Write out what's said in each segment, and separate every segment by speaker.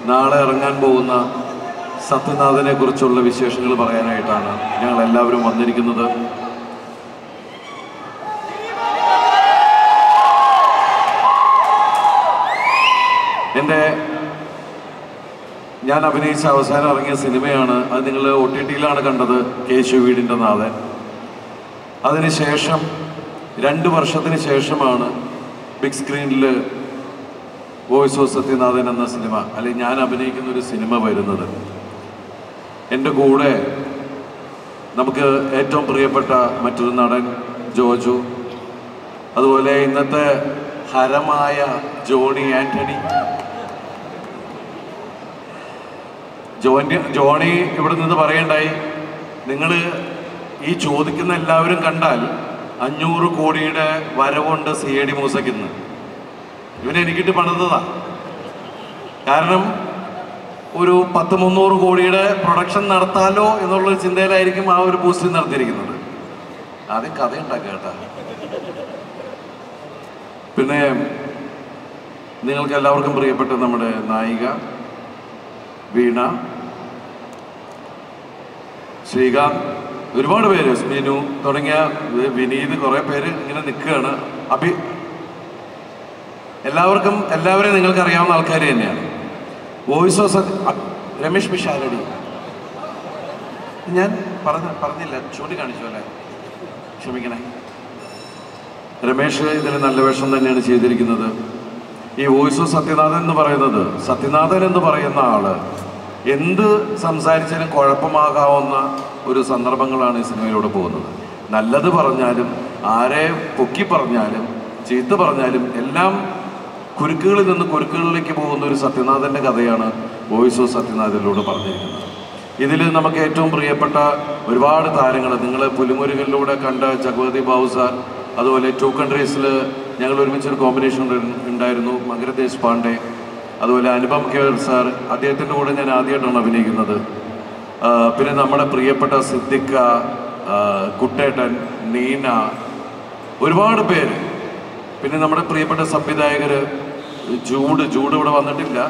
Speaker 1: നാളെ ഇറങ്ങാൻ പോകുന്ന സത്യനാഥനെ കുറിച്ചുള്ള വിശേഷങ്ങൾ പറയാനായിട്ടാണ് ഞങ്ങൾ എല്ലാവരും വന്നിരിക്കുന്നത് എൻ്റെ ഞാൻ അഭിനയിച്ച അവസാനം ഇറങ്ങിയ സിനിമയാണ് അത് നിങ്ങൾ ഒ ടി ടിയിലാണ് കണ്ടത് കേശു വീടിൻ്റെ നാഥൻ അതിനുശേഷം രണ്ട് വർഷത്തിന് ശേഷമാണ് ബിഗ് സ്ക്രീനിൽ വോയിസ് ഓഫ് സത്യനാഥൻ എന്ന സിനിമ അല്ലെങ്കിൽ ഞാൻ അഭിനയിക്കുന്ന ഒരു സിനിമ വരുന്നത് എൻ്റെ കൂടെ നമുക്ക് ഏറ്റവും പ്രിയപ്പെട്ട മറ്റൊരു നടൻ ജോജു അതുപോലെ ഇന്നത്തെ ഹരമായ ജോണി ആന്റണി ജോണി ജോണി ഇവിടെ നിന്ന് പറയണ്ടായി നിങ്ങൾ ഈ ചോദിക്കുന്ന എല്ലാവരും കണ്ടാൽ അഞ്ഞൂറ് കോടിയുടെ വരവുണ്ട് സി എ ഡി മൂസയ്ക്കിന്ന് ഇവനെ എനിക്കിട്ട് പണിതതാ കാരണം ഒരു പത്ത് മുന്നൂറ് കോടിയുടെ പ്രൊഡക്ഷൻ നടത്താലോ എന്നുള്ള ചിന്തയിലായിരിക്കും ആ ഒരു പോസ്റ്റിൽ നടത്തിയിരിക്കുന്നത് ആദ്യം കഥ ഉണ്ടാക്കുക കേട്ടാ പിന്നെ നിങ്ങൾക്ക് എല്ലാവർക്കും പ്രിയപ്പെട്ട നമ്മുടെ നായിക വീണ ശ്രീകാന്ത് ഒരുപാട് പേര് സ്മിനു തുടങ്ങിയ വി- വിനീത് കുറെ പേര് ഇങ്ങനെ നിൽക്കുകയാണ് അഭി എല്ലാവർക്കും എല്ലാവരെയും നിങ്ങൾക്ക് അറിയാവുന്ന ആൾക്കാർ തന്നെയാണ് വോയിസ് ഓഫ് സത്യ അ- രമേഷ് പിഷാരടി ഞാൻ പറഞ്ഞ പറഞ്ഞില്ല ചൂണ്ടിക്കാണിച്ചു അല്ലേ ക്ഷമിക്കണേ രമേഷ് ഇതിൽ നല്ല വേഷം തന്നെയാണ് ചെയ്തിരിക്കുന്നത് ഈ വോയിസ് ഓഫ് സത്യനാഥൻ എന്ന് പറയുന്നത് സത്യനാഥൻ എന്ന് പറയുന്ന ആള് എന്ത് സംസാരിച്ചാലും കുഴപ്പമാകാവുന്ന ഒരു സന്ദർഭങ്ങളാണ് ഈ സിനിമയിലൂടെ പോകുന്നത് നല്ലത് പറഞ്ഞാലും ആരെ പൊക്കി പറഞ്ഞാലും ചീത്ത പറഞ്ഞാലും എല്ലാം കുരുക്കുകളിൽ നിന്ന് കുരുക്കുകളിലേക്ക് പോകുന്ന ഒരു സത്യനാഥൻ്റെ കഥയാണ് വോയിസ് ഓഫ് സത്യനാഥനിലൂടെ പറഞ്ഞിരിക്കുന്നത് ഇതിൽ നമുക്ക് ഏറ്റവും പ്രിയപ്പെട്ട ഒരുപാട് താരങ്ങൾ നിങ്ങൾ പുലിമുരുകളിലൂടെ കണ്ട ജഗവതി ബാബു സാർ അതുപോലെ ടു കൺട്രീസിൽ ഞങ്ങൾ ഒരുമിച്ചൊരു കോമ്പിനേഷൻ ഉണ്ടായിരുന്നു മകര ദേശ്പാണ്ഡെ അതുപോലെ അനുപം കേർ സാർ അദ്ദേഹത്തിൻ്റെ കൂടെ ഞാൻ ആദ്യമായിട്ടാണ് അഭിനയിക്കുന്നത് ആ, പിന്നെ നമ്മുടെ പ്രിയപ്പെട്ട സിദ്ദിഖ ആ, കുട്ടേട്ടൻ നീന ഒരുപാട് പേര് പിന്നെ നമ്മുടെ പ്രിയപ്പെട്ട സംവിധായകർ ജൂഡ് ജൂഡ് ഇവിടെ വന്നിട്ടില്ല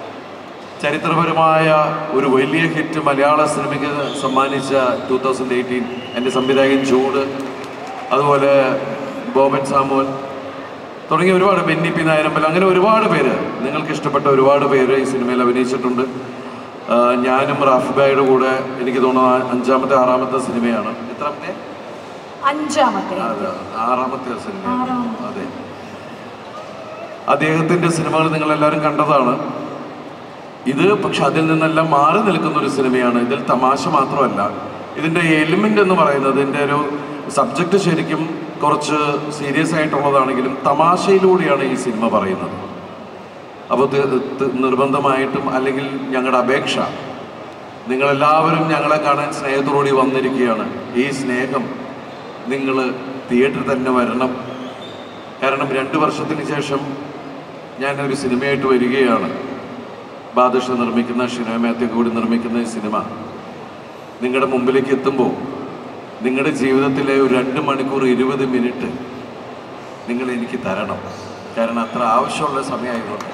Speaker 1: ചരിത്രപരമായ ഒരു വലിയ ഹിറ്റ് മലയാള സിനിമയ്ക്ക് സമ്മാനിച്ച ടൂ തൗസൻഡ് എയ്റ്റീൻ എൻ്റെ സംവിധായകൻ ചൂട് അതുപോലെ ബോബൻ സാമുവൽ തുടങ്ങിയ ഒരുപാട് ബെന്നി പി നായരമ്പൽ അങ്ങനെ ഒരുപാട് പേര് നിങ്ങൾക്ക് ഇഷ്ടപ്പെട്ട ഒരുപാട് പേര് ഈ സിനിമയിൽ അഭിനയിച്ചിട്ടുണ്ട് ആ, ഞാനും റാഫിബായുടെ കൂടെ എനിക്ക് തോന്നുന്നു അഞ്ചാമത്തെ ആറാമത്തെ സിനിമയാണ് എത്രാമത്തെ
Speaker 2: അഞ്ചാമത്തെ
Speaker 1: അതെ, ആറാമത്തെ സിനിമ
Speaker 2: ആറാമത്തെ.
Speaker 1: അതെ അദ്ദേഹത്തിന്റെ സിനിമകൾ നിങ്ങൾ എല്ലാവരും കണ്ടതാണ് ഇത് പക്ഷെ അതിൽ നിന്നെല്ലാം മാറി നിൽക്കുന്ന ഒരു സിനിമയാണ് ഇതിൽ തമാശ മാത്രമല്ല ഇതിന്റെ എലിമെന്റ് എന്ന് പറയുന്നത് ഇതിന്റെ ഒരു സബ്ജക്റ്റ് ശരിക്കും കുറച്ച് സീരിയസ് ആയിട്ടുള്ളതാണെങ്കിലും തമാശയിലൂടെയാണ് ഈ സിനിമ പറയുന്നത് അപ്പോൾ നിർബന്ധമായിട്ടും അല്ലെങ്കിൽ ഞങ്ങളുടെ അപേക്ഷ നിങ്ങളെല്ലാവരും ഞങ്ങളെ കാണാൻ സ്നേഹത്തോടുകൂടി വന്നിരിക്കുകയാണ് ഈ സ്നേഹം നിങ്ങൾ തിയേറ്ററിൽ തന്നെ വരണം കാരണം രണ്ട് വർഷത്തിന് ശേഷം ഞാൻ ഒരു സിനിമയായിട്ട് വരികയാണ് ബാദഷ നിർമ്മിക്കുന്ന ഷിനോ മാത്യു കൂടി നിർമ്മിക്കുന്ന ഈ സിനിമ നിങ്ങളുടെ മുമ്പിലേക്ക് എത്തുമ്പോൾ നിങ്ങളുടെ ജീവിതത്തിലെ ഒരു രണ്ട് മണിക്കൂർ ഇരുപത് മിനിറ്റ് നിങ്ങൾ എനിക്ക് തരണം കാരണം അത്ര ആവശ്യമുള്ള സമയമായതുകൊണ്ട്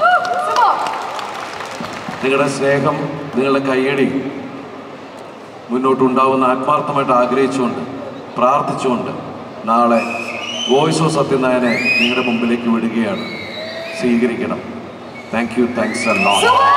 Speaker 1: നിങ്ങളുടെ സ്നേഹം നിങ്ങളുടെ കയ്യടി മുന്നോട്ടുണ്ടാവുന്ന ആത്മാർത്ഥമായിട്ട് ആഗ്രഹിച്ചുകൊണ്ട് പ്രാർത്ഥിച്ചുകൊണ്ട് നാളെ വോയിസ് ഓഫ് സത്യനായനെ നിങ്ങളുടെ മുമ്പിലേക്ക് വിടുകയാണ് സ്വീകരിക്കണം താങ്ക് യു താങ്ക്സ് അല്ലോ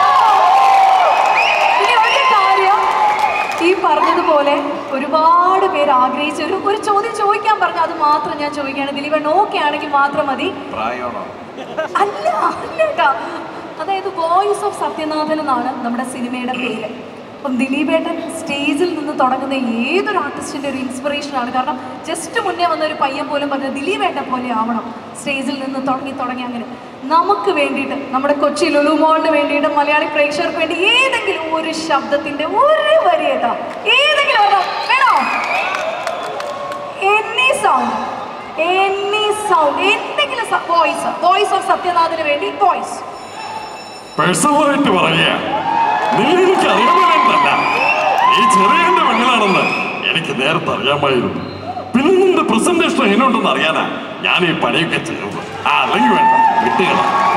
Speaker 2: ഇനി ഒരു കാര്യം ഈ പറഞ്ഞതുപോലെ ഒരുപാട് പേര് ആഗ്രഹിച്ച ഒരു ഒരു ചോദ്യം ചോദിക്കാൻ പറഞ്ഞു അത് മാത്രം ഞാൻ ചോദിക്കുകയാണ് ദിലീപൻ ഓക്കെ ആണെങ്കിൽ മാത്രം മതി
Speaker 1: പ്രായമാണോ
Speaker 2: അല്ല അല്ല കേട്ടോ അതായത് വോയിസ് ഓഫ് സത്യനാഥൻ എന്നാണ് നമ്മുടെ സിനിമയുടെ പേര് അപ്പം ദിലീപേട്ടൻ സ്റ്റേജിൽ നിന്ന് തുടങ്ങുന്ന ഏതൊരു ആർട്ടിസ്റ്റിൻ്റെ ഒരു ഇൻസ്പിറേഷൻ ആണ് കാരണം ജസ്റ്റ് മുന്നേ വന്ന ഒരു പയ്യൻ പോലും പറഞ്ഞ ദിലീപേട്ടൻ പോലെ ആവണം സ്റ്റേജിൽ നിന്ന് തുടങ്ങി തുടങ്ങി അങ്ങനെ നമുക്ക് വേണ്ടിയിട്ട് നമ്മുടെ കൊച്ചി ലുലുമോളിന് വേണ്ടിയിട്ട് മലയാളി പ്രേക്ഷകർക്ക് വേണ്ടി ഏതെങ്കിലും ഒരു ശബ്ദത്തിൻ്റെ ഒരു വരി കേട്ടോ ഏതെങ്കിലും ഒരെണ്ണം വേണോ എനി സൗണ്ട് എനി സൗണ്ട് എന്തെങ്കിലും വോയിസ് വോയിസ് ഓഫ് സത്യനാഥിന് വേണ്ടി വോയിസ്
Speaker 3: പേഴ്സണലായിട്ട് പറയുക നീ എനിക്ക് അറിയാമല്ല ഈ ചെറിയ പെണ്ണാണെന്ന് എനിക്ക് നേരത്തെ അറിയാമായിരുന്നു പിന്നെ നിന്റെ പ്രസന്റേഷൻ എങ്ങനെയുണ്ടെന്ന് അറിയാനാ ഞാൻ ഈ പണിയൊക്കെ ചെയ്യുന്നത് ആ അല്ലെങ്കിൽ വേണ്ട വിട്ടുകളാ